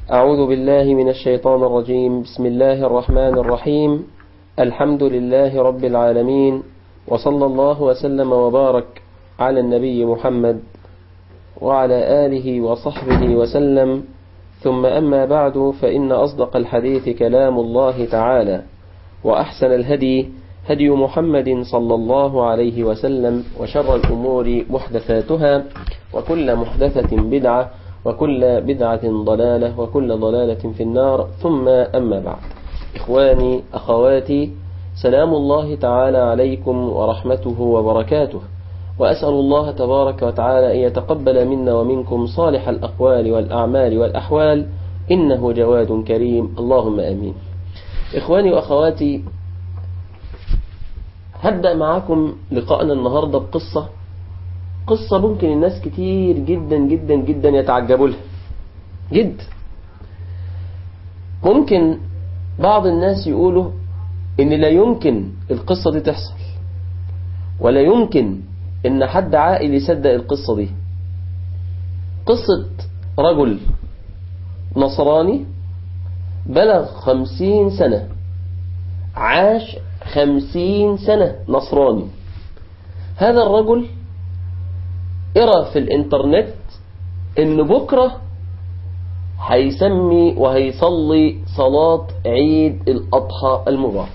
أعوذ بالله من الشيطان الرجيم بسم الله الرحمن الرحيم الحمد لله رب العالمين وصلى الله وسلم وبارك على النبي محمد وعلى آله وصحبه وسلم ثم أما بعد فإن أصدق الحديث كلام الله تعالى وأحسن الهدي هدي محمد صلى الله عليه وسلم وشر الأمور محدثاتها وكل محدثة بدعة وكل بدعة ضلالة وكل ضلالة في النار ثم أما بعد إخواني أخواتي سلام الله تعالى عليكم ورحمته وبركاته وأسأل الله تبارك وتعالى أن يتقبل منا ومنكم صالح الأقوال والأعمال والأحوال إنه جواد كريم اللهم أمين إخواني وأخواتي هبدأ معكم لقاءنا النهاردة بقصة قصة ممكن الناس كتير جدا جدا جدا يتعجبوا لها جد ممكن بعض الناس يقولوا ان لا يمكن القصة دي تحصل ولا يمكن ان حد عاقل يصدق القصة دي قصة رجل نصراني بلغ خمسين سنة عاش خمسين سنة نصراني هذا الرجل ارى في الانترنت ان بكرة هيسمي وهيصلي صلاة عيد الاضحى المبارك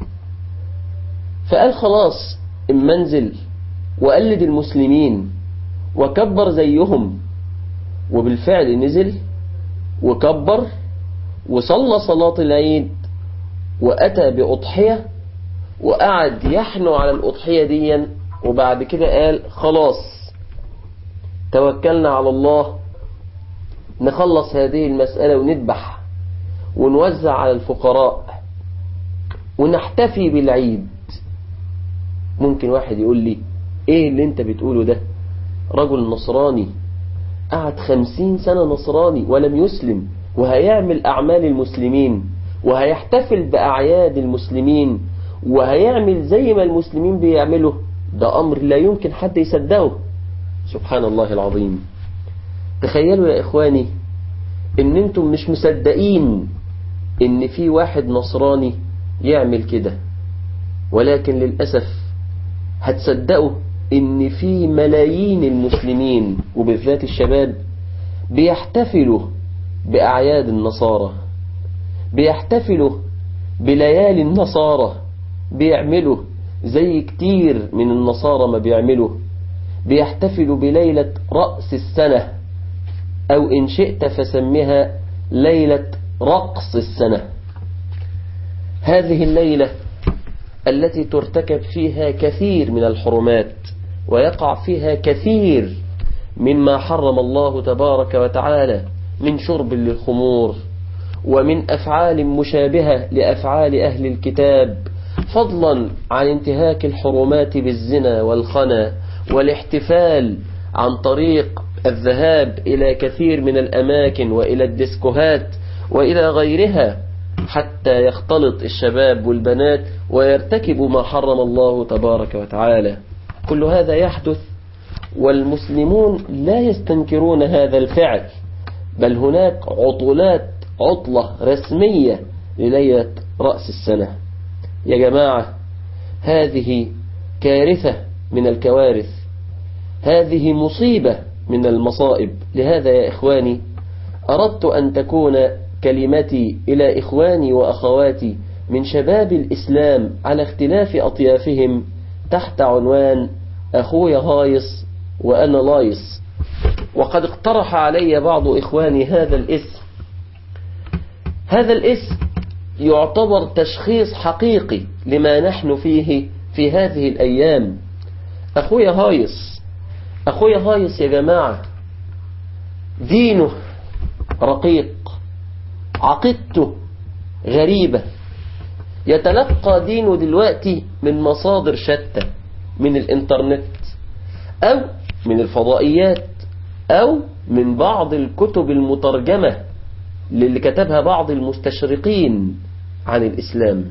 فقال خلاص اما انزل وقلد المسلمين وكبر زيهم وبالفعل نزل وكبر وصلى صلاة العيد وأتى بأضحية وقعد يحنو على الأضحية ديا وبعد كده قال خلاص توكلنا على الله نخلص هذه المسألة ونذبح ونوزع على الفقراء ونحتفي بالعيد ممكن واحد يقول لي ايه اللي انت بتقوله ده رجل نصراني قعد خمسين سنة نصراني ولم يسلم وهيعمل أعمال المسلمين وهيحتفل بأعياد المسلمين وهيعمل زي ما المسلمين بيعملوا ده أمر لا يمكن حد يصدقه سبحان الله العظيم تخيلوا يا إخواني إن أنتم مش مصدقين إن في واحد نصراني يعمل كده ولكن للأسف هتصدقوا إن في ملايين المسلمين وبالذات الشباب بيحتفلوا بأعياد النصارى بيحتفلوا بليالي النصارى بيعملوا زي كتير من النصارى ما بيعملوا بيحتفلوا بليلة رأس السنة أو إن شئت فسمها ليلة رقص السنة هذه الليلة التي ترتكب فيها كثير من الحرمات ويقع فيها كثير مما حرم الله تبارك وتعالى من شرب للخمور ومن أفعال مشابهة لأفعال أهل الكتاب فضلا عن انتهاك الحرمات بالزنا والخنا والاحتفال عن طريق الذهاب إلى كثير من الأماكن وإلى الديسكوهات وإلى غيرها حتى يختلط الشباب والبنات ويرتكبوا ما حرم الله تبارك وتعالى كل هذا يحدث والمسلمون لا يستنكرون هذا الفعل بل هناك عطلات عطلة رسمية لليلة رأس السنة يا جماعة هذه كارثة من الكوارث هذه مصيبة من المصائب لهذا يا إخواني أردت أن تكون كلمتي إلى إخواني وأخواتي من شباب الإسلام على اختلاف أطيافهم تحت عنوان أخويا هايص وأنا لايص وقد اقترح علي بعض إخواني هذا الاسم هذا الاسم يعتبر تشخيص حقيقي لما نحن فيه في هذه الأيام أخويا هايص أخويا هايص يا جماعة دينه رقيق عقيدته غريبة يتلقى دينه دلوقتي من مصادر شتى من الانترنت أو من الفضائيات أو من بعض الكتب المترجمة اللي كتبها بعض المستشرقين عن الإسلام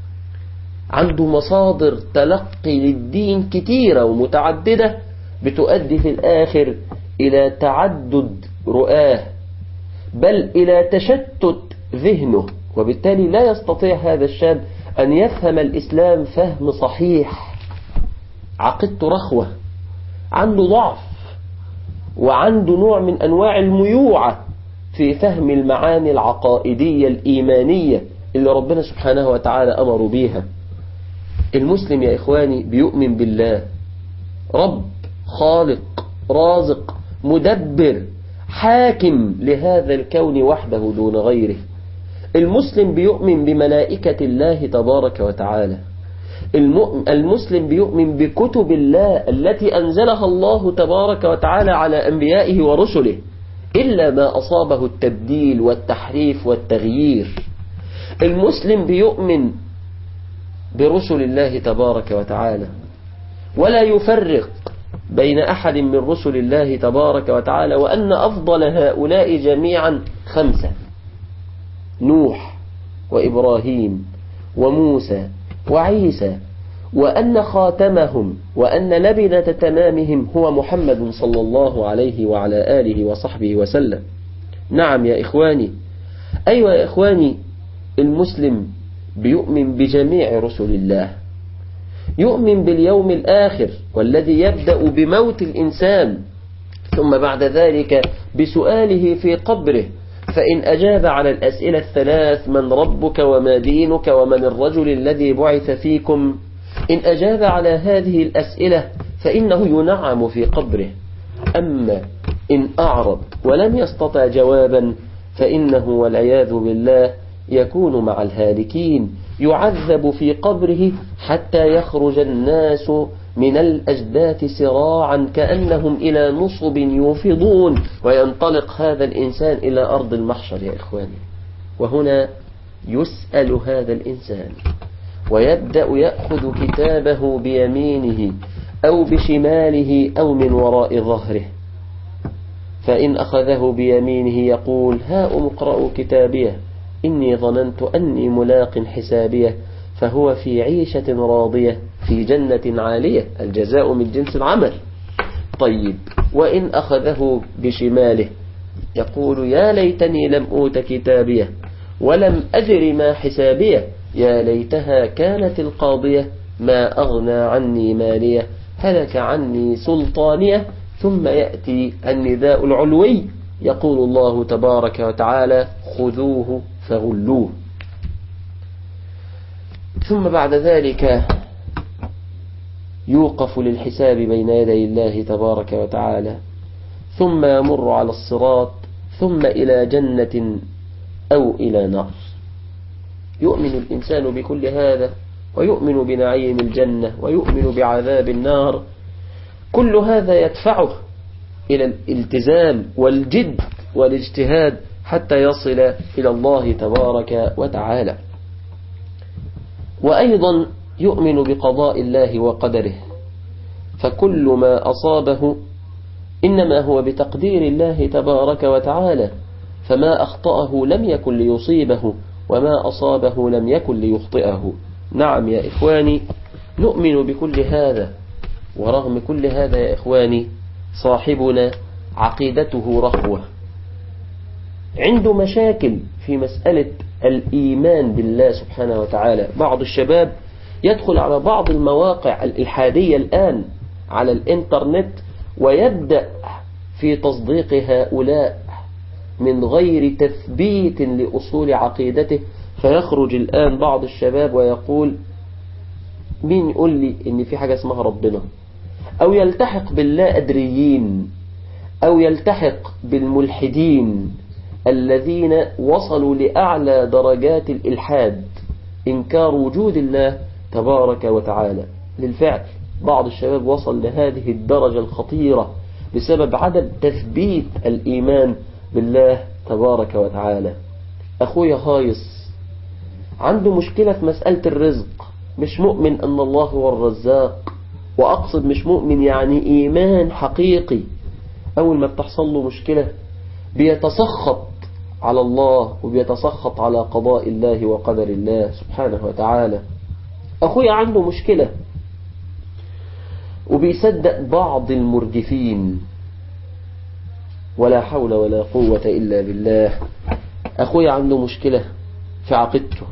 عنده مصادر تلقي للدين كتيرة ومتعددة بتؤدي في الآخر إلى تعدد رؤاه بل إلى تشتت ذهنه وبالتالي لا يستطيع هذا الشاب أن يفهم الإسلام فهم صحيح عقدته رخوة عنده ضعف وعنده نوع من أنواع الميوعة في فهم المعاني العقائدية الإيمانية اللي ربنا سبحانه وتعالى أمر بيها المسلم يا إخواني بيؤمن بالله رب خالق رازق مدبر حاكم لهذا الكون وحده دون غيره المسلم بيؤمن بملائكة الله تبارك وتعالى المسلم بيؤمن بكتب الله التي أنزلها الله تبارك وتعالى على أنبيائه ورسله إلا ما أصابه التبديل والتحريف والتغيير المسلم بيؤمن برسل الله تبارك وتعالى ولا يفرق بين أحد من رسل الله تبارك وتعالى وأن أفضل هؤلاء جميعا خمسة نوح وإبراهيم وموسى وعيسى وأن خاتمهم وأن لبنة تمامهم هو محمد صلى الله عليه وعلى آله وصحبه وسلم نعم يا إخواني أيوة يا إخواني المسلم بيؤمن بجميع رسل الله يؤمن باليوم الآخر والذي يبدأ بموت الإنسان ثم بعد ذلك بسؤاله في قبره فإن أجاب على الأسئلة الثلاث من ربك وما دينك ومن الرجل الذي بعث فيكم إن أجاب على هذه الأسئلة فإنه ينعم في قبره أما إن أعرض ولم يستطع جوابا فإنه والعياذ بالله يكون مع الهالكين يعذب في قبره حتى يخرج الناس من الأجداث سراعا كأنهم إلى نصب يوفضون وينطلق هذا الإنسان إلى أرض المحشر يا إخواني وهنا يسأل هذا الإنسان ويبدأ يأخذ كتابه بيمينه أو بشماله أو من وراء ظهره فإن أخذه بيمينه يقول ها اقرأوا كتابيه إني ظننت أني ملاق حسابيه فهو في عيشة راضية في جنة عالية الجزاء من جنس العمل طيب وإن أخذه بشماله يقول يا ليتني لم أوت كتابيه ولم أجر ما حسابيه يا ليتها كانت القاضية ما أغنى عني مالية هلك عني سلطانية ثم يأتي النداء العلوي يقول الله تبارك وتعالى خذوه فغلوه ثم بعد ذلك يوقف للحساب بين يدي الله تبارك وتعالى ثم يمر على الصراط ثم إلى جنة أو إلى نار يؤمن الإنسان بكل هذا ويؤمن بنعيم الجنة ويؤمن بعذاب النار كل هذا يدفعه إلى الالتزام والجد والاجتهاد حتى يصل إلى الله تبارك وتعالى وأيضا يؤمن بقضاء الله وقدره فكل ما أصابه إنما هو بتقدير الله تبارك وتعالى فما أخطأه لم يكن ليصيبه وما أصابه لم يكن ليخطئه نعم يا إخواني نؤمن بكل هذا ورغم كل هذا يا إخواني صاحبنا عقيدته رخوة عنده مشاكل في مسألة الإيمان بالله سبحانه وتعالى بعض الشباب يدخل على بعض المواقع الإلحادية الآن على الإنترنت ويبدأ في تصديق هؤلاء من غير تثبيت لأصول عقيدته فيخرج الآن بعض الشباب ويقول مين يقول لي إن في حاجة اسمها ربنا أو يلتحق باللا أدريين أو يلتحق بالملحدين الذين وصلوا لأعلى درجات الإلحاد إنكار وجود الله تبارك وتعالى للفعل بعض الشباب وصل لهذه الدرجة الخطيرة بسبب عدم تثبيت الإيمان بالله تبارك وتعالى أخويا هايص عنده مشكلة في مسألة الرزق مش مؤمن أن الله هو الرزاق وأقصد مش مؤمن يعني إيمان حقيقي أول ما بتحصل له مشكلة بيتسخط على الله وبيتسخط على قضاء الله وقدر الله سبحانه وتعالى أخويا عنده مشكلة وبيصدق بعض المرجفين ولا حول ولا قوة إلا بالله أخوي عنده مشكلة في عقيدته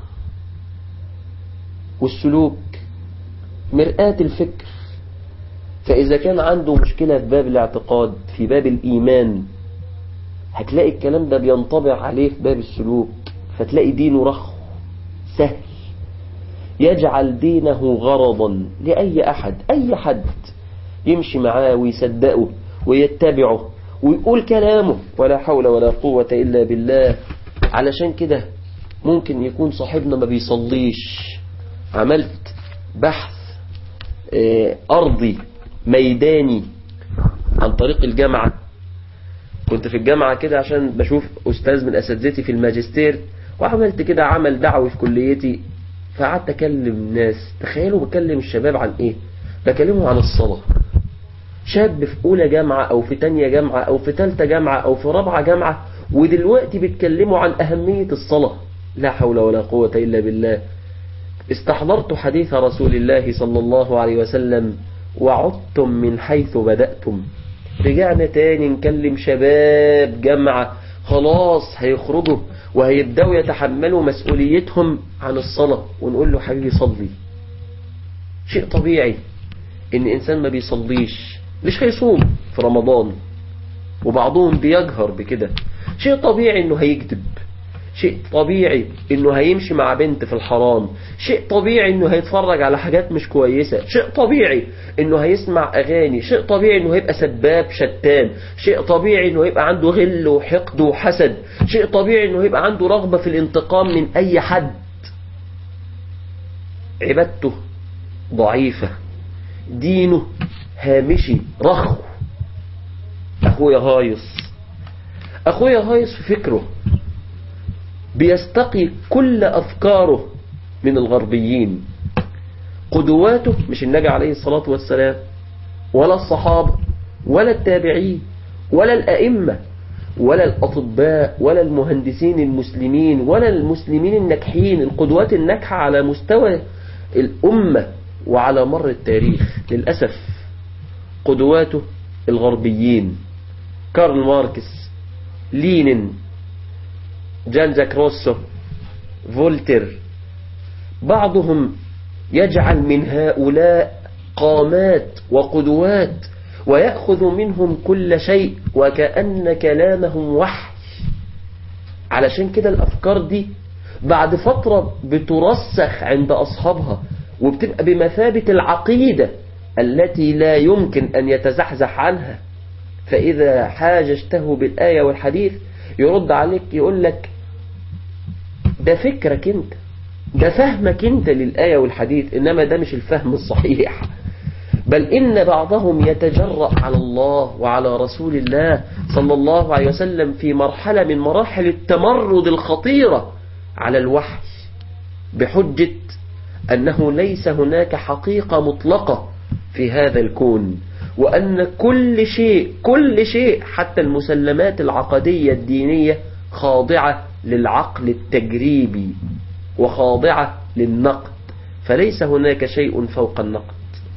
والسلوك مرآة الفكر فإذا كان عنده مشكلة في باب الاعتقاد في باب الإيمان هتلاقي الكلام ده بينطبع عليه في باب السلوك فتلاقي دينه رخو سهل يجعل دينه غرضا لأي أحد أي حد يمشي معاه ويصدقه ويتبعه ويقول كلامه ولا حول ولا قوة إلا بالله علشان كده ممكن يكون صاحبنا ما بيصليش عملت بحث أرضي ميداني عن طريق الجامعة كنت في الجامعة كده عشان بشوف أستاذ من أساتذتي في الماجستير وعملت كده عمل دعوي في كليتي فقعدت أكلم الناس تخيلوا بكلم الشباب عن إيه بكلمهم عن الصلاة شاب في أولى جامعة أو في تانية جامعة أو في تالتة جامعة أو في رابعة جامعة ودلوقتي بيتكلموا عن أهمية الصلاة لا حول ولا قوة إلا بالله استحضرت حديث رسول الله صلى الله عليه وسلم وعدتم من حيث بدأتم رجعنا تاني نكلم شباب جامعة خلاص هيخرجوا وهيبدأوا يتحملوا مسؤوليتهم عن الصلاة ونقول له حبيبي صلي شيء طبيعي ان انسان ما بيصليش مش هيصوم في رمضان وبعضهم بيجهر بكده شيء طبيعي انه هيكذب شيء طبيعي انه هيمشي مع بنت في الحرام شيء طبيعي انه هيتفرج على حاجات مش كويسة شيء طبيعي انه هيسمع اغاني شيء طبيعي انه هيبقى سباب شتان شيء طبيعي انه يبقى عنده غل وحقد وحسد شيء طبيعي انه يبقى عنده رغبة في الانتقام من اي حد عبادته ضعيفة دينه هامشي رخو اخويا هايص اخويا هايص في فكره بيستقي كل أفكاره من الغربيين قدواته مش النبي عليه الصلاة والسلام ولا الصحابة ولا التابعين ولا الأئمة ولا الأطباء ولا المهندسين المسلمين ولا المسلمين الناجحين القدوات الناجحة على مستوى الأمة وعلى مر التاريخ للأسف قدواته الغربيين كارل ماركس لينين جان جاك روسو فولتر بعضهم يجعل من هؤلاء قامات وقدوات ويأخذ منهم كل شيء وكأن كلامهم وحي علشان كده الأفكار دي بعد فترة بترسخ عند أصحابها وبتبقى بمثابة العقيدة التي لا يمكن أن يتزحزح عنها فإذا حاججته بالآية والحديث يرد عليك يقول لك ده فكرك انت ده فهمك انت للآية والحديث إنما ده مش الفهم الصحيح بل إن بعضهم يتجرأ على الله وعلى رسول الله صلى الله عليه وسلم في مرحلة من مراحل التمرد الخطيرة على الوحي بحجة أنه ليس هناك حقيقة مطلقة في هذا الكون وأن كل شيء كل شيء حتى المسلمات العقدية الدينية خاضعة للعقل التجريبي وخاضعة للنقد فليس هناك شيء فوق النقد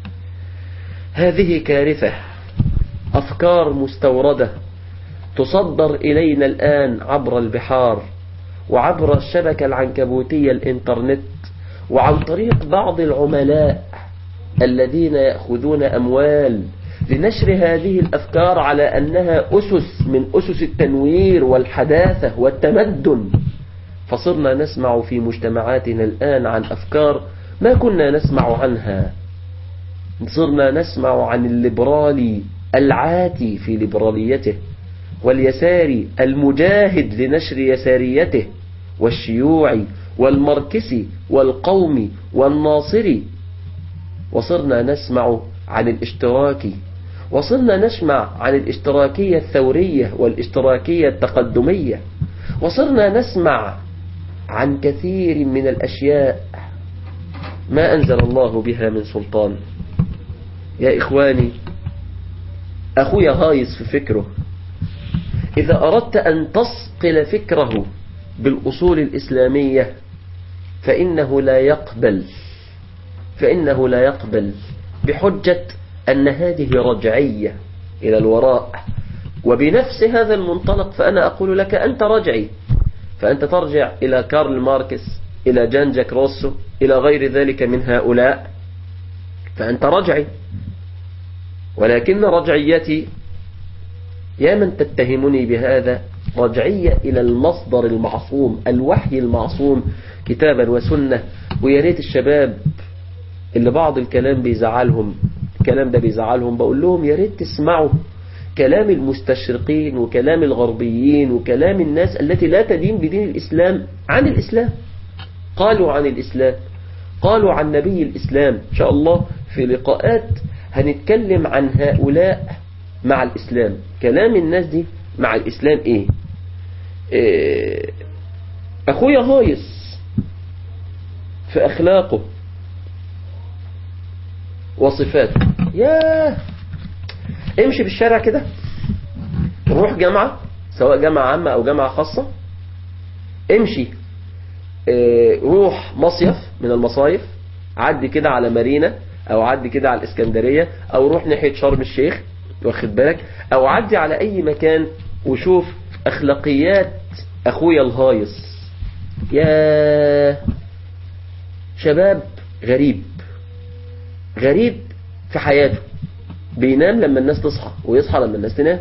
هذه كارثة أفكار مستوردة تصدر إلينا الآن عبر البحار وعبر الشبكة العنكبوتية الإنترنت وعن طريق بعض العملاء الذين يأخذون أموال لنشر هذه الأفكار على أنها أسس من أسس التنوير والحداثة والتمدن فصرنا نسمع في مجتمعاتنا الآن عن أفكار ما كنا نسمع عنها صرنا نسمع عن الليبرالي العاتي في ليبراليته واليساري المجاهد لنشر يساريته والشيوعي والمركسي والقومي والناصري وصرنا نسمع عن الاشتراكي وصرنا نسمع عن الاشتراكية الثورية والاشتراكية التقدمية وصرنا نسمع عن كثير من الأشياء ما أنزل الله بها من سلطان يا إخواني أخويا هايص في فكره إذا أردت أن تصقل فكره بالأصول الإسلامية فإنه لا يقبل فإنه لا يقبل بحجة أن هذه رجعية إلى الوراء وبنفس هذا المنطلق فأنا أقول لك أنت رجعي فأنت ترجع إلى كارل ماركس إلى جان جاك روسو إلى غير ذلك من هؤلاء فأنت رجعي ولكن رجعيتي يا من تتهمني بهذا رجعية إلى المصدر المعصوم الوحي المعصوم كتابا وسنة ويا ريت الشباب اللي بعض الكلام بيزعلهم الكلام ده بيزعلهم بقول لهم يا ريت تسمعوا كلام المستشرقين وكلام الغربيين وكلام الناس التي لا تدين بدين الإسلام عن الإسلام قالوا عن الإسلام قالوا عن نبي الإسلام إن شاء الله في لقاءات هنتكلم عن هؤلاء مع الإسلام كلام الناس دي مع الإسلام إيه, إيه أخويا هايص في أخلاقه وصفاته ياه امشي في الشارع كده روح جامعة سواء جامعة عامة أو جامعة خاصة امشي اه روح مصيف من المصايف عدي كده على مارينا أو عدي كده على الإسكندرية أو روح ناحية شرم الشيخ واخد بالك أو عدي على أي مكان وشوف أخلاقيات أخويا الهايص يا شباب غريب غريب في حياته بينام لما الناس تصحى ويصحى لما الناس تنام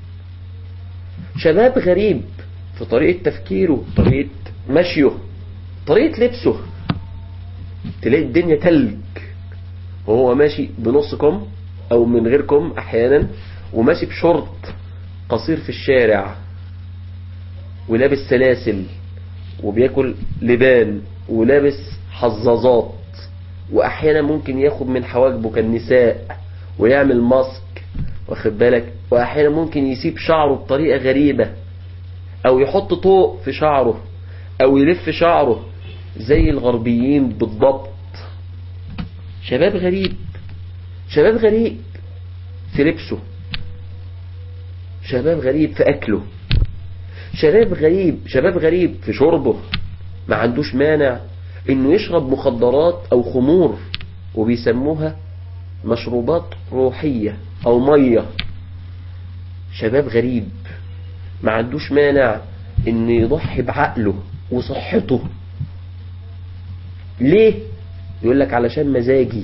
شباب غريب في طريقة تفكيره طريقة مشيه طريقة لبسه تلاقي الدنيا تلج وهو ماشي بنص كم او من غير كم احيانا وماشي بشورت قصير في الشارع ولابس سلاسل وبياكل لبان ولابس حظاظات واحيانا ممكن ياخد من حواجبه كالنساء ويعمل ماسك واخد بالك واحيانا ممكن يسيب شعره بطريقة غريبة او يحط طوق في شعره او يلف شعره زي الغربيين بالضبط شباب غريب شباب غريب في لبسه شباب غريب في اكله شباب غريب شباب غريب في شربه ما عندوش مانع انه يشرب مخدرات او خمور وبيسموها مشروبات روحية او مية شباب غريب ما عندوش مانع ان يضحي بعقله وصحته ليه يقول لك علشان مزاجي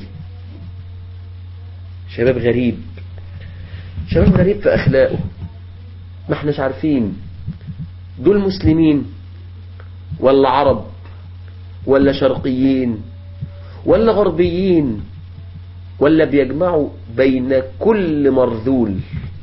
شباب غريب شباب غريب في اخلاقه ما احناش عارفين دول مسلمين ولا عرب ولا شرقيين ولا غربيين ولا بيجمعوا بين كل مرذول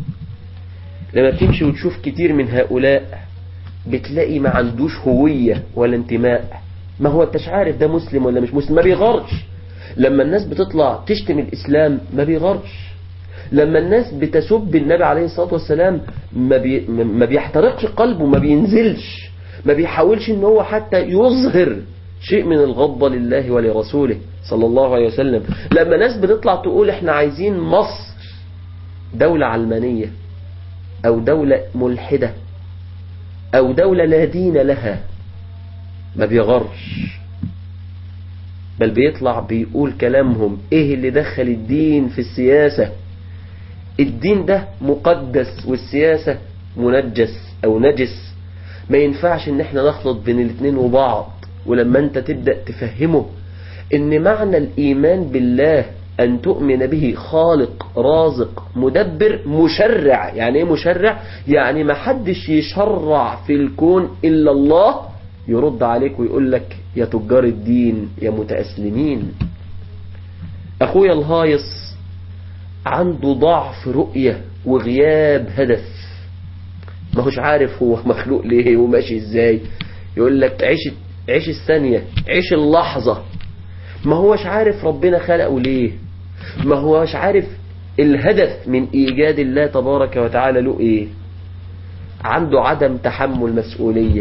لما بتمشي وتشوف كتير من هؤلاء بتلاقي ما عندوش هوية ولا انتماء ما هو انتش عارف ده مسلم ولا مش مسلم ما بيغرش لما الناس بتطلع تشتم الإسلام ما بيغرش لما الناس بتسب النبي عليه الصلاة والسلام ما, بي ما بيحترقش قلبه ما بينزلش ما بيحاولش ان هو حتى يظهر شيء من الغضة لله ولرسوله صلى الله عليه وسلم لما ناس بتطلع تقول احنا عايزين مصر دولة علمانية او دولة ملحدة او دولة لا دين لها ما بيغرش بل بيطلع بيقول كلامهم ايه اللي دخل الدين في السياسة الدين ده مقدس والسياسة منجس او نجس ما ينفعش ان احنا نخلط بين الاثنين وبعض ولما انت تبدأ تفهمه ان معنى الايمان بالله ان تؤمن به خالق رازق مدبر مشرع يعني ايه مشرع يعني ما حدش يشرع في الكون الا الله يرد عليك ويقول لك يا تجار الدين يا متأسلمين اخويا الهايص عنده ضعف رؤية وغياب هدف ما هوش عارف هو مخلوق ليه وماشي ازاي يقول لك عيش عيش الثانية عيش اللحظة ما هوش عارف ربنا خلقه ليه ما هوش عارف الهدف من ايجاد الله تبارك وتعالى له ايه عنده عدم تحمل مسؤولية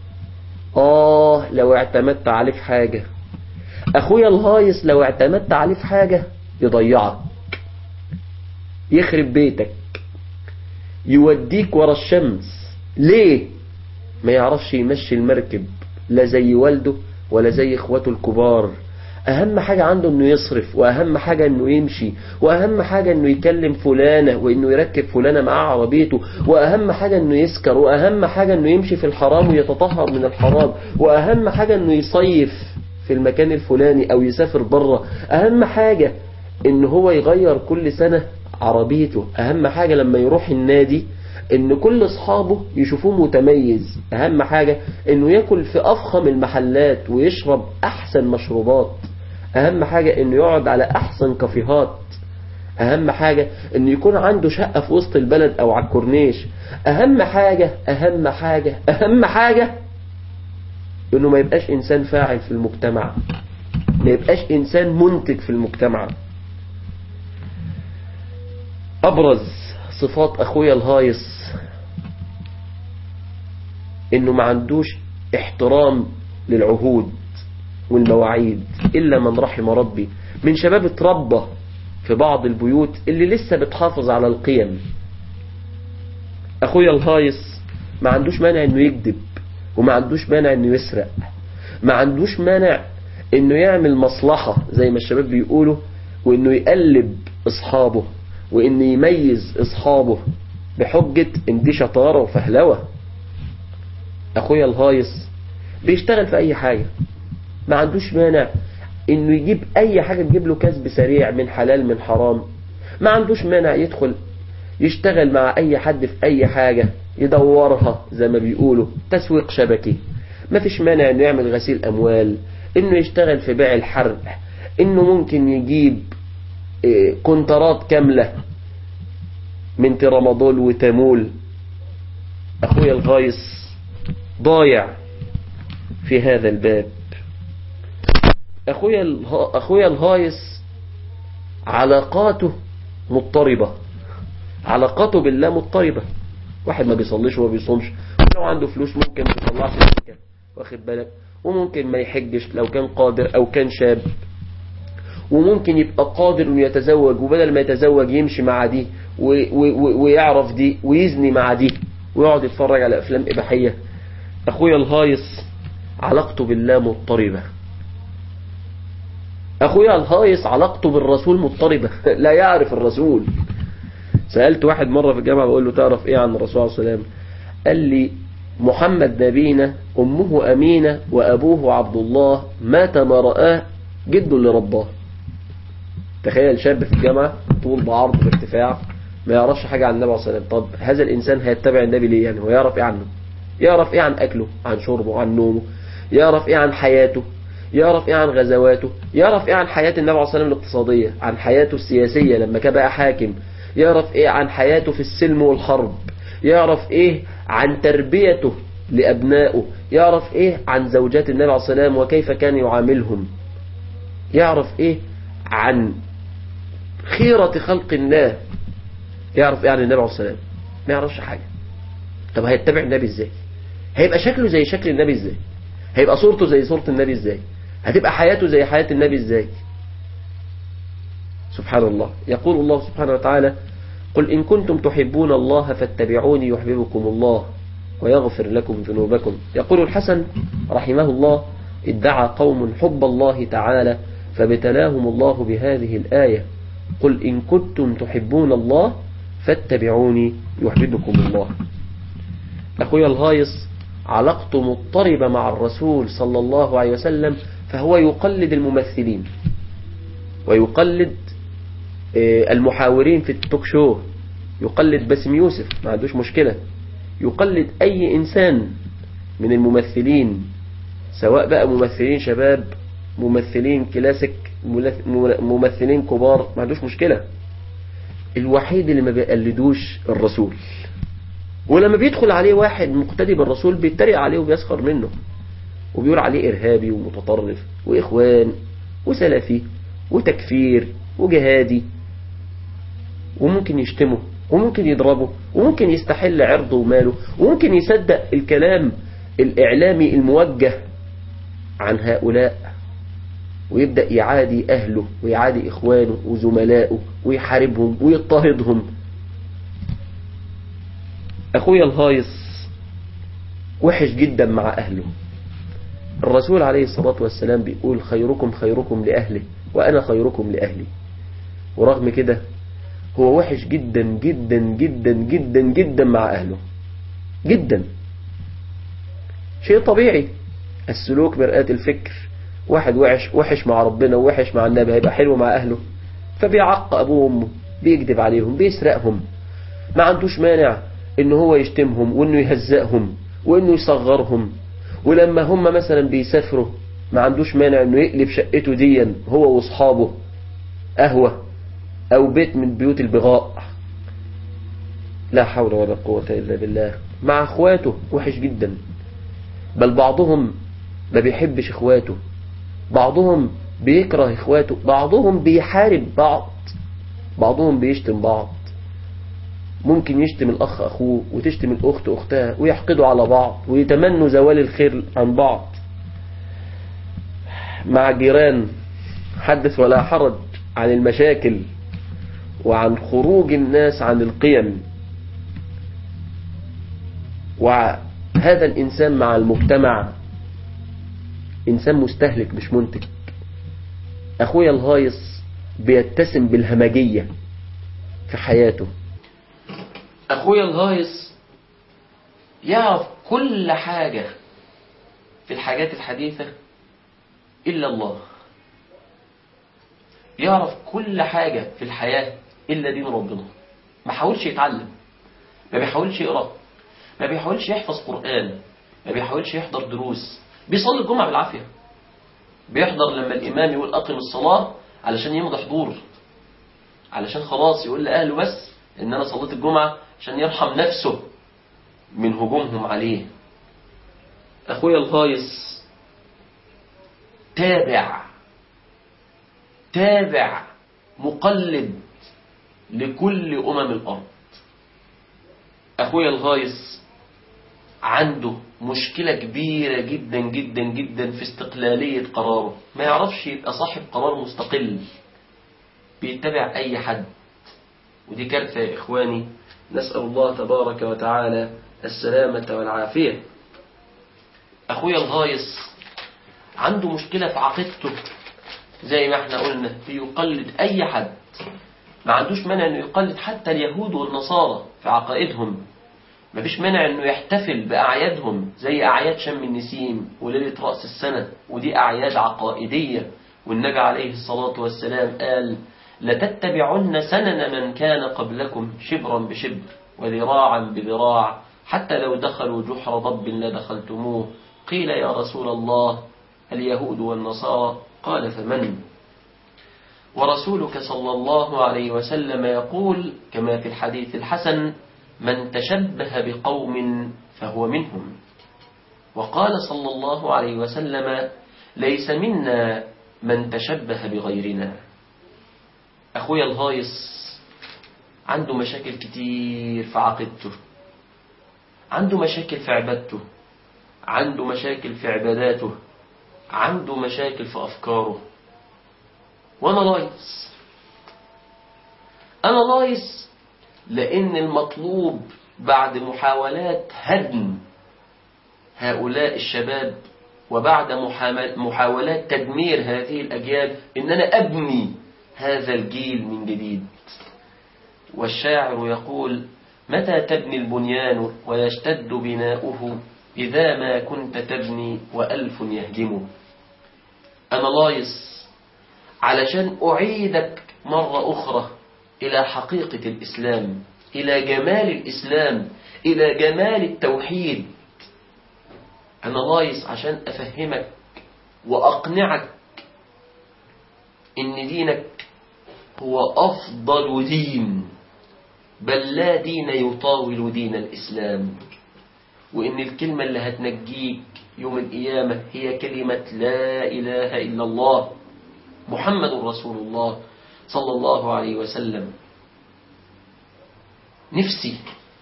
اه لو اعتمدت عليه في حاجة اخويا الهايص لو اعتمدت عليه في حاجة يضيعك يخرب بيتك يوديك ورا الشمس ليه ما يعرفش يمشي المركب لا زي والده ولا زي اخواته الكبار اهم حاجة عنده انه يصرف واهم حاجة انه يمشي واهم حاجة انه يكلم فلانة وانه يركب فلانة معاه عربيته واهم حاجة انه يسكر واهم حاجة انه يمشي في الحرام ويتطهر من الحرام واهم حاجة انه يصيف في المكان الفلاني او يسافر بره اهم حاجة ان هو يغير كل سنة عربيته اهم حاجة لما يروح النادي ان كل اصحابه يشوفوه متميز اهم حاجة انه ياكل في افخم المحلات ويشرب احسن مشروبات اهم حاجة انه يقعد على احسن كافيهات اهم حاجة انه يكون عنده شقة في وسط البلد او على الكورنيش اهم حاجة اهم حاجة اهم حاجة انه ما يبقاش انسان فاعل في المجتمع ما يبقاش انسان منتج في المجتمع ابرز صفات اخويا الهايص انه ما عندوش احترام للعهود والمواعيد الا من رحم ربي من شباب اتربى في بعض البيوت اللي لسه بتحافظ على القيم اخويا الهايص ما عندوش مانع انه يكذب وما عندوش مانع انه يسرق ما عندوش مانع انه يعمل مصلحة زي ما الشباب بيقولوا وانه يقلب اصحابه وان يميز اصحابه بحجة ان دي شطارة وفهلوة اخويا الهايص بيشتغل في اي حاجة ما عندوش مانع انه يجيب اي حاجة تجيب له كسب سريع من حلال من حرام ما عندوش مانع يدخل يشتغل مع اي حد في اي حاجة يدورها زي ما بيقولوا تسويق شبكي ما فيش مانع انه يعمل غسيل اموال انه يشتغل في بيع الحرب انه ممكن يجيب كونترات كاملة من ترامادول وتامول اخويا الغايص ضايع في هذا الباب اخويا اله... اخويا الهايص علاقاته مضطربة علاقاته بالله مضطربة واحد ما بيصليش وما بيصومش لو عنده فلوس ممكن ما يطلعش الزكاة واخد بالك وممكن ما يحجش لو كان قادر او كان شاب وممكن يبقى قادر انه يتزوج وبدل ما يتزوج يمشي مع دي و... و... ويعرف دي ويزني مع دي ويقعد يتفرج على افلام اباحيه اخويا الهايص علاقته بالله مضطربه اخويا الهايص علاقته بالرسول مضطربه لا يعرف الرسول سألت واحد مرة في الجامعة بقول له تعرف ايه عن الرسول صلى الله عليه وسلم قال لي محمد نبينا أمه أمينة وأبوه عبد الله مات ما رآه جده اللي رباه تخيل شاب في الجامعة طول بعرض بارتفاع ما يعرفش حاجة عن النبي صلى الله عليه وسلم طب هذا الإنسان هيتبع النبي ليه يعني هو يعرف ايه عنه يعرف ايه عن أكله عن شربه عن نومه يعرف ايه عن حياته يعرف ايه عن غزواته يعرف ايه عن حياة النبي عليه الصلاة والسلام الاقتصادية عن حياته السياسية لما كان بقى حاكم يعرف ايه عن حياته في السلم والحرب يعرف ايه عن تربيته لأبنائه يعرف ايه عن زوجات النبي عليه الصلاة والسلام وكيف كان يعاملهم يعرف ايه عن خيرة خلق الله يعرف ايه عن النبي عليه الصلاة والسلام ما يعرفش حاجة طب هيتبع النبي ازاي هيبقى شكله زي شكل النبي ازاي هيبقى صورته زي صورة النبي ازاي هتبقى حياته زي حياة النبي ازاي سبحان الله يقول الله سبحانه وتعالى قل إن كنتم تحبون الله فاتبعوني يحببكم الله ويغفر لكم ذنوبكم يقول الحسن رحمه الله ادعى قوم حب الله تعالى فابتلاهم الله بهذه الآية قل إن كنتم تحبون الله فاتبعوني يحببكم الله أخويا الهايص علاقته مضطربة مع الرسول صلى الله عليه وسلم فهو يقلد الممثلين ويقلد المحاورين في التوك شو يقلد باسم يوسف ما عندوش مشكلة يقلد أي إنسان من الممثلين سواء بقى ممثلين شباب ممثلين كلاسيك ممثلين كبار ما عندوش مشكلة الوحيد اللي ما بيقلدوش الرسول ولما بيدخل عليه واحد مقتدي بالرسول بيتريق عليه وبيسخر منه وبيقول عليه إرهابي ومتطرف وإخوان وسلفي وتكفير وجهادي وممكن يشتمه وممكن يضربه وممكن يستحل عرضه وماله وممكن يصدق الكلام الإعلامي الموجه عن هؤلاء ويبدأ يعادي أهله ويعادي إخوانه وزملائه ويحاربهم ويضطهدهم أخويا الهايص وحش جدا مع أهله الرسول عليه الصلاة والسلام بيقول خيركم خيركم لأهله وأنا خيركم لأهلي ورغم كده هو وحش جدا جدا جدا جدا جدا مع أهله جدا شيء طبيعي السلوك مرآة الفكر واحد وحش وحش مع ربنا ووحش مع النبي هيبقى حلو مع أهله فبيعق أبوه وأمه بيكذب عليهم بيسرقهم ما عندوش مانع إن هو يشتمهم وإنه يهزقهم وإنه يصغرهم ولما هم مثلا بيسافروا ما عندوش مانع إنه يقلب شقته ديا هو وأصحابه قهوة أو بيت من بيوت البغاء لا حول ولا قوة إلا بالله مع أخواته وحش جدا بل بعضهم ما بيحبش إخواته بعضهم بيكره إخواته بعضهم بيحارب بعض بعضهم بيشتم بعض ممكن يشتم الأخ أخوه وتشتم الأخت أختها ويحقدوا على بعض ويتمنوا زوال الخير عن بعض مع جيران حدث ولا حرج عن المشاكل وعن خروج الناس عن القيم وهذا الإنسان مع المجتمع إنسان مستهلك مش منتج أخويا الهايص بيتسم بالهمجية في حياته أخويا الهايص يعرف كل حاجة في الحاجات الحديثة إلا الله يعرف كل حاجة في الحياة إلا دين ربنا ما حاولش يتعلم ما بيحاولش يقرأ ما بيحاولش يحفظ قرآن ما بيحاولش يحضر دروس بيصلي الجمعة بالعافية بيحضر لما الإمام يقول أقم الصلاة علشان يمضي حضور علشان خلاص يقول لأهله بس إن أنا صليت الجمعة عشان يرحم نفسه من هجومهم عليه أخويا الهايص تابع تابع مقلد لكل أمم الأرض أخويا الغايص عنده مشكلة كبيرة جدا جدا جدا في استقلالية قراره ما يعرفش يبقى صاحب قرار مستقل بيتبع أي حد ودي كارثة يا إخواني نسأل الله تبارك وتعالى السلامة والعافية أخويا الغايص عنده مشكلة في عقيدته زي ما احنا قلنا بيقلد أي حد ما عندوش مانع انه يقلد حتى اليهود والنصارى في عقائدهم ما فيش مانع انه يحتفل بأعيادهم زي أعياد شم النسيم وليلة رأس السنة ودي أعياد عقائدية والنبي عليه الصلاة والسلام قال لتتبعن سنن من كان قبلكم شبرا بشبر وذراعا بذراع حتى لو دخلوا جحر ضب لدخلتموه قيل يا رسول الله اليهود والنصارى قال فمن ورسولك صلى الله عليه وسلم يقول كما في الحديث الحسن من تشبه بقوم فهو منهم وقال صلى الله عليه وسلم ليس منا من تشبه بغيرنا أخويا الهايص عنده مشاكل كتير في عقيدته عنده مشاكل في عبادته عنده مشاكل في عباداته عنده مشاكل في أفكاره وأنا لايص أنا لايص لأن المطلوب بعد محاولات هدم هؤلاء الشباب وبعد محاولات تدمير هذه الأجيال إن أنا أبني هذا الجيل من جديد والشاعر يقول متى تبني البنيان ويشتد بناؤه إذا ما كنت تبني وألف يهدمه أنا لايص علشان أعيدك مرة أخرى إلى حقيقة الإسلام إلى جمال الإسلام إلى جمال التوحيد أنا لايص عشان أفهمك وأقنعك إن دينك هو أفضل دين بل لا دين يطاول دين الإسلام وإن الكلمة اللي هتنجيك يوم القيامة هي كلمة لا إله إلا الله محمد رسول الله صلى الله عليه وسلم نفسي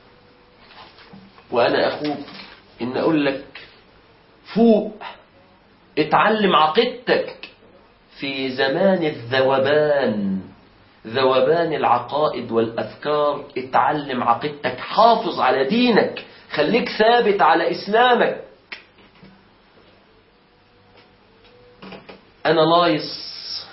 وأنا أخوك إن أقول لك فوق اتعلم عقيدتك في زمان الذوبان ذوبان العقائد والأفكار اتعلم عقيدتك حافظ على دينك خليك ثابت على إسلامك أنا لايص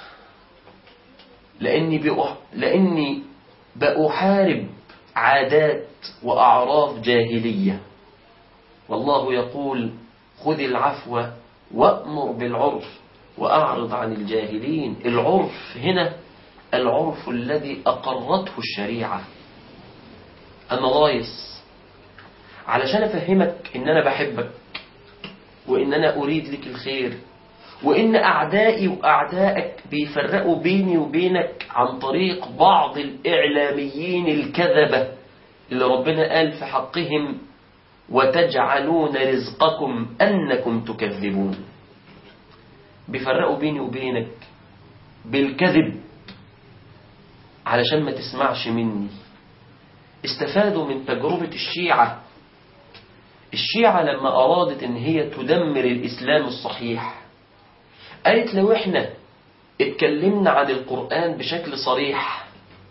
لأني, بأح... لأني بأحارب عادات وأعراف جاهلية والله يقول خذ العفو وأمر بالعرف وأعرض عن الجاهلين العرف هنا العرف الذي أقرته الشريعة أنا لايص علشان أفهمك إن أنا بحبك وإن أنا أريد لك الخير وإن أعدائي وأعدائك بيفرقوا بيني وبينك عن طريق بعض الإعلاميين الكذبة اللي ربنا قال في حقهم وتجعلون رزقكم أنكم تكذبون بيفرقوا بيني وبينك بالكذب علشان ما تسمعش مني استفادوا من تجربة الشيعة الشيعة لما أرادت إن هي تدمر الإسلام الصحيح قالت لو إحنا اتكلمنا عن القرآن بشكل صريح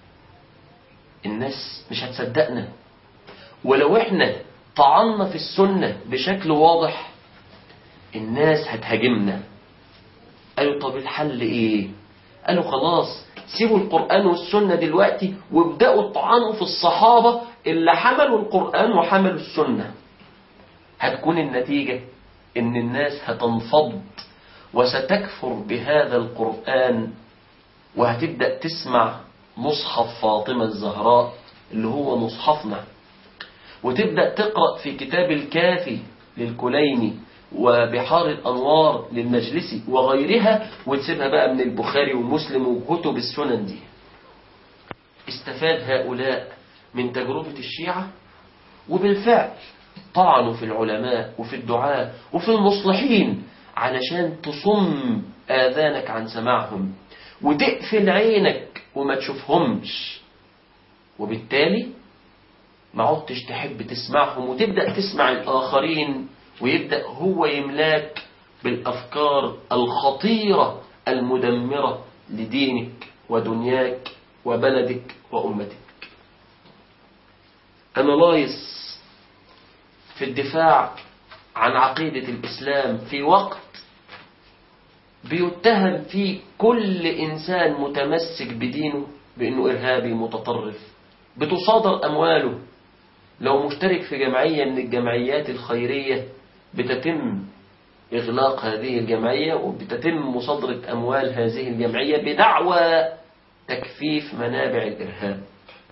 الناس مش هتصدقنا ولو إحنا طعنا في السنة بشكل واضح الناس هتهاجمنا قالوا طب الحل إيه قالوا خلاص سيبوا القرآن والسنة دلوقتي وابدأوا الطعان في الصحابة اللي حملوا القرآن وحملوا السنة هتكون النتيجة ان الناس هتنفض وستكفر بهذا القرآن وهتبدأ تسمع مصحف فاطمة الزهراء اللي هو مصحفنا وتبدأ تقرأ في كتاب الكافي للكليني وبحار الأنوار للمجلسي وغيرها وتسيبها بقى من البخاري ومسلم وكتب السنن دي استفاد هؤلاء من تجربة الشيعة وبالفعل طعنوا في العلماء وفي الدعاء وفي المصلحين علشان تصم آذانك عن سماعهم وتقفل عينك وما تشوفهمش وبالتالي ما عدتش تحب تسمعهم وتبدأ تسمع الآخرين ويبدأ هو يملاك بالأفكار الخطيرة المدمرة لدينك ودنياك وبلدك وأمتك أنا لايص في الدفاع عن عقيدة الإسلام في وقت بيتهم فيه كل إنسان متمسك بدينه بأنه إرهابي متطرف بتصادر أمواله لو مشترك في جمعية من الجمعيات الخيرية بتتم إغلاق هذه الجمعية وبتتم مصادرة أموال هذه الجمعية بدعوى تكفيف منابع الإرهاب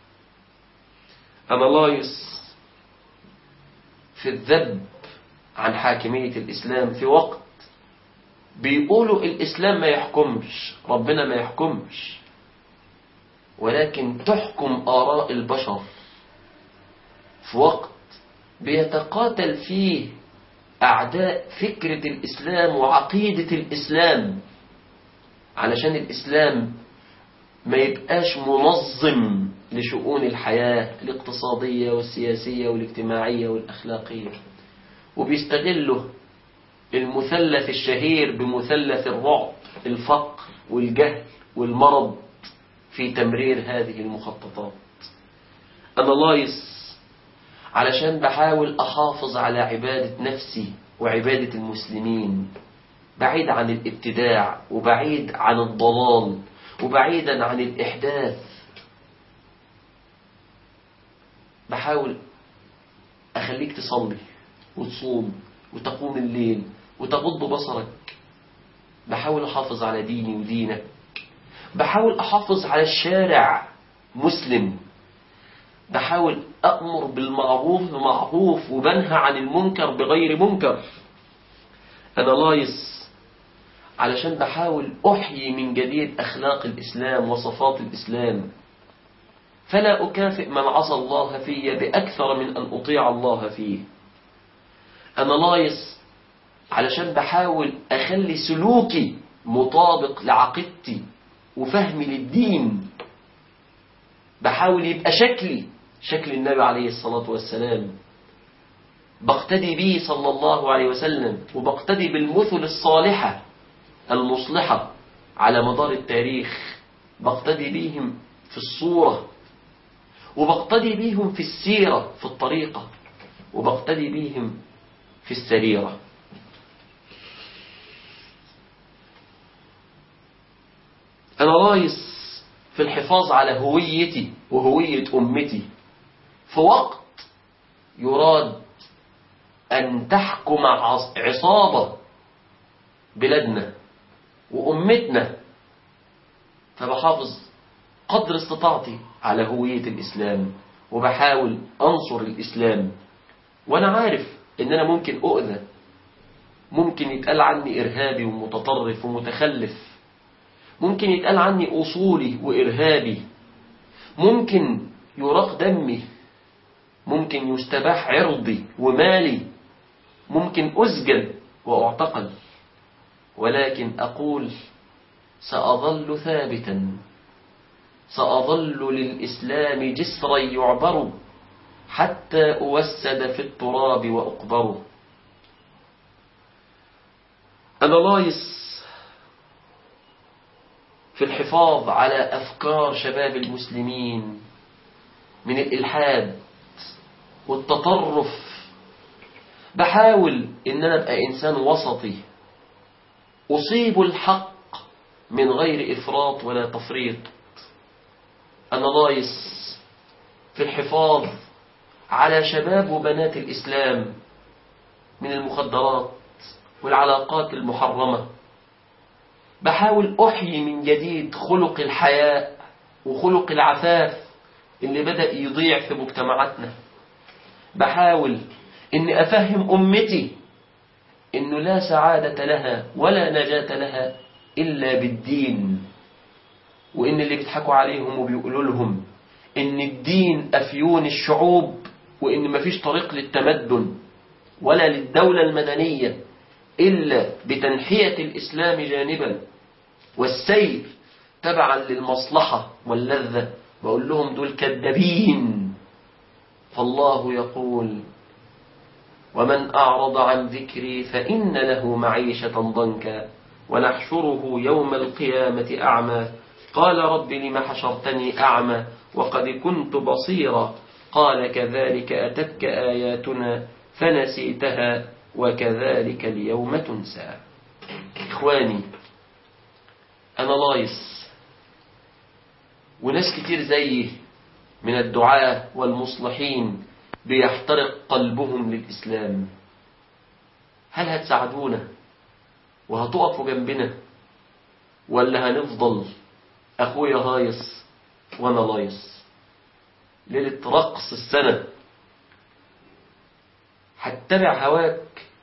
أنا لايص في الذب عن حاكمية الإسلام في وقت بيقولوا الإسلام ما يحكمش ربنا ما يحكمش ولكن تحكم آراء البشر في وقت بيتقاتل فيه أعداء فكرة الإسلام وعقيدة الإسلام علشان الإسلام ما يبقاش منظم لشؤون الحياة الاقتصادية والسياسية والاجتماعية والأخلاقية وبيستغلوا المثلث الشهير بمثلث الرعب الفقر والجهل والمرض في تمرير هذه المخططات أنا لايص علشان بحاول أحافظ على عبادة نفسي وعبادة المسلمين بعيد عن الابتداع وبعيد عن الضلال وبعيدا عن الإحداث بحاول أخليك تصلي وتصوم وتقوم الليل وتغض بصرك بحاول أحافظ على ديني ودينك بحاول أحافظ على الشارع مسلم بحاول أأمر بالمعروف بمعروف وبنهى عن المنكر بغير منكر أنا لايص علشان بحاول أحيي من جديد أخلاق الإسلام وصفات الإسلام فلا أكافئ من عصى الله في بأكثر من أن أطيع الله فيه أنا لايص علشان بحاول أخلي سلوكي مطابق لعقيدتي وفهمي للدين بحاول يبقى شكلي شكل النبي عليه الصلاة والسلام بقتدي به صلى الله عليه وسلم وبقتدي بالمثل الصالحة المصلحة على مدار التاريخ بقتدي بهم في الصورة وبقتدي بهم في السيرة في الطريقة وبقتدي بهم في السريرة لايص في الحفاظ على هويتي وهوية أمتي في وقت يراد أن تحكم عصابة بلادنا وأمتنا فبحافظ قدر استطاعتي على هوية الإسلام وبحاول أنصر الإسلام وأنا عارف إن أنا ممكن أؤذى ممكن يتقال عني إرهابي ومتطرف ومتخلف ممكن يتقال عني أصولي وإرهابي ممكن يراق دمي ممكن يستباح عرضي ومالي ممكن أسجن وأعتقل ولكن أقول سأظل ثابتا سأظل للإسلام جسرا يعبر حتى أوسد في التراب وأقبر أنا لايص في الحفاظ على أفكار شباب المسلمين من الإلحاد والتطرف بحاول إن أنا أبقى إنسان وسطي أصيب الحق من غير إفراط ولا تفريط أنا لايص في الحفاظ على شباب وبنات الإسلام من المخدرات والعلاقات المحرمة بحاول أحيي من جديد خلق الحياء وخلق العفاف اللي بدأ يضيع في مجتمعاتنا بحاول إني أفهم أمتي إنه لا سعادة لها ولا نجاة لها إلا بالدين وإن اللي بيضحكوا عليهم وبيقولوا لهم إن الدين أفيون الشعوب وإن مفيش طريق للتمدن ولا للدولة المدنية إلا بتنحية الإسلام جانبا والسير تبعا للمصلحة واللذة بقول لهم دول كذابين فالله يقول ومن أعرض عن ذكري فإن له معيشة ضنكا ونحشره يوم القيامة أعمى قال رب لم حشرتني أعمى وقد كنت بصيرا قال كذلك أتتك آياتنا فنسيتها وكذلك اليوم تنسى إخواني أنا لايص وناس كتير زيي من الدعاة والمصلحين بيحترق قلبهم للإسلام هل هتساعدونا وهتقفوا جنبنا ولا هنفضل أخويا هايص وأنا لايص ليلة رقص السنة هتتبع هواك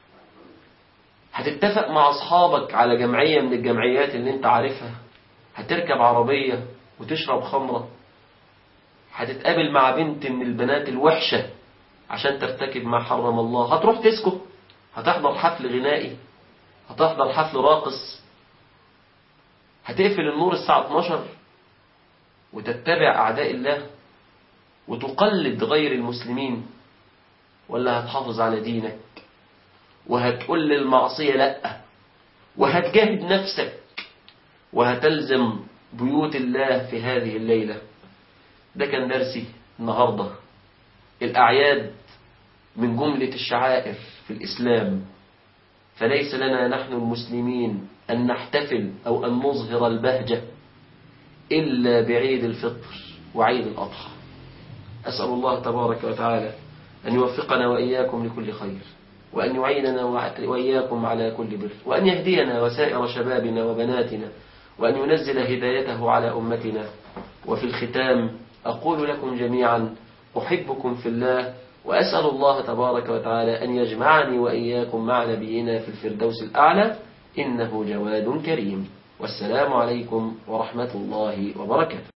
هتتفق مع أصحابك على جمعية من الجمعيات اللي انت عارفها هتركب عربية وتشرب خمرة هتتقابل مع بنت من البنات الوحشة عشان ترتكب ما حرم الله هتروح تسكت هتحضر حفل غنائي هتحضر حفل راقص هتقفل النور الساعة 12 وتتبع أعداء الله وتقلد غير المسلمين ولا هتحافظ على دينك وهتقول للمعصية لأ وهتجاهد نفسك وهتلزم بيوت الله في هذه الليلة ده كان درسي النهاردة الأعياد من جملة الشعائر في الإسلام فليس لنا نحن المسلمين أن نحتفل أو أن نظهر البهجة إلا بعيد الفطر وعيد الأضحى أسأل الله تبارك وتعالى أن يوفقنا وإياكم لكل خير وأن يعيننا وإياكم على كل بر وأن يهدينا وسائر شبابنا وبناتنا وأن ينزل هدايته على أمتنا وفي الختام أقول لكم جميعا أحبكم في الله وأسأل الله تبارك وتعالى أن يجمعني وإياكم مع نبينا في الفردوس الأعلى إنه جواد كريم والسلام عليكم ورحمة الله وبركاته